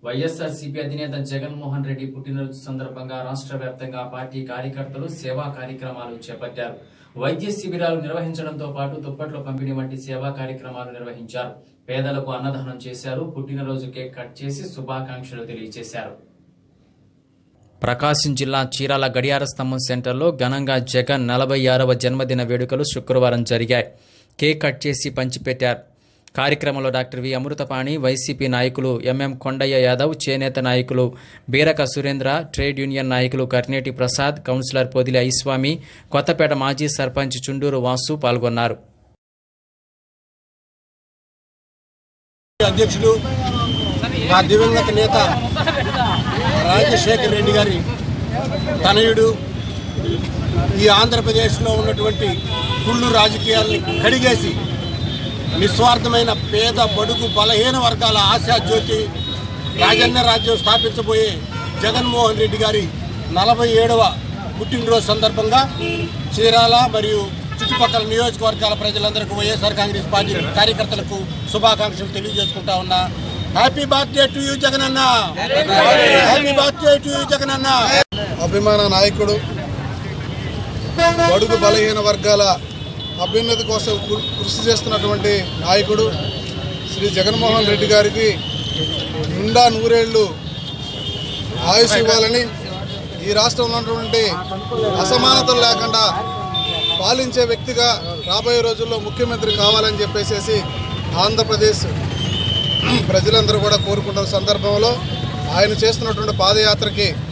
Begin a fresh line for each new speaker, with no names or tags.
వైఎస్ఆర్సీపీ అధినేత జగన్మోహన్ రెడ్డి పుట్టినరోజు సందర్భంగా రాష్ట్ర వ్యాప్తంగా పార్టీ కార్యకర్తలు సేవా కార్యక్రమాలు చేపట్టారు వైద్య శిబిరాలు నిర్వహించడంతో పాటు దుప్పట్ల పంపిణీ వంటి సేవా కార్యక్రమాలు నిర్వహించారు పేదలకు అన్నదానం చేశారు పుట్టినరోజు కేక్ కట్ చేసి శుభాకాంక్షలు తెలియజేశారు ప్రకాశం జిల్లా చీరాల గడియార స్తంభం సెంటర్లో ఘనంగా జగన్ నలభై ఆరవ జన్మదిన వేడుకలు శుక్రవారం జరిగాయి కేక్ కట్ చేసి పంచిపెట్టారు కార్యక్రమంలో డాక్టర్ వి అమృతపాణి వైసీపీ నాయకులు ఎంఎం కొండయ్య యాదవ్ చేనేత నాయకులు బీరక సురేంద్ర ట్రేడ్ యూనియన్ నాయకులు కర్నేటి ప్రసాద్ కౌన్సిలర్ పొదిలి ఐస్వామి కొత్తపేట మాజీ సర్పంచ్ చుండూరు వాసు పాల్గొన్నారు
అధ్యక్షుడు మా దివంగత నేత రాజశేఖర్ రెడ్డి గారి తనయుడు ఈ ఆంధ్రప్రదేశ్లో ఉన్నటువంటి కుళ్ళు రాజకీయాల్ని కడిగేసి నిస్వార్థమైన పేద బడుగు బలహీన వర్గాల ఆశా జ్యోతి రాజన్న రాజ్యం స్థాపించబోయే జగన్మోహన్ రెడ్డి గారి నలభై ఏడవ పుట్టినరోజు సందర్భంగా చీరాల మరియు చుట్టుపక్కల నియోజకవర్గాల ప్రజలందరికీ వైఎస్ఆర్ కాంగ్రెస్ పార్టీ కార్యకర్తలకు శుభాకాంక్షలు తెలియజేసుకుంటా ఉన్నా happy birthday to you Jagan అన్న happy birthday to you Jagan అన్న
అభిమాన నాయకుడు బడుగు బలహీన వర్గాల అభ్యున్నతి కోసం కృ- కృషి చేస్తున్నటువంటి నాయకుడు శ్రీ జగన్మోహన్ రెడ్డి గారికి నిండా నూరేళ్లు ఆయుష్ ఇవ్వాలని ఈ రాష్ట్రంలో ఉన్నటువంటి అసమానతలు లేకుండా పాలించే వ్యక్తిగా రాబోయే రోజుల్లో ముఖ్యమంత్రి కావాలని చెప్పేసి ఆంధ్రప్రదేశ్ ప్రజలందరూ కూడా కోరుకుంటున్న సందర్భంలో ఆయన చేస్తున్నటువంటి పాదయాత్రకి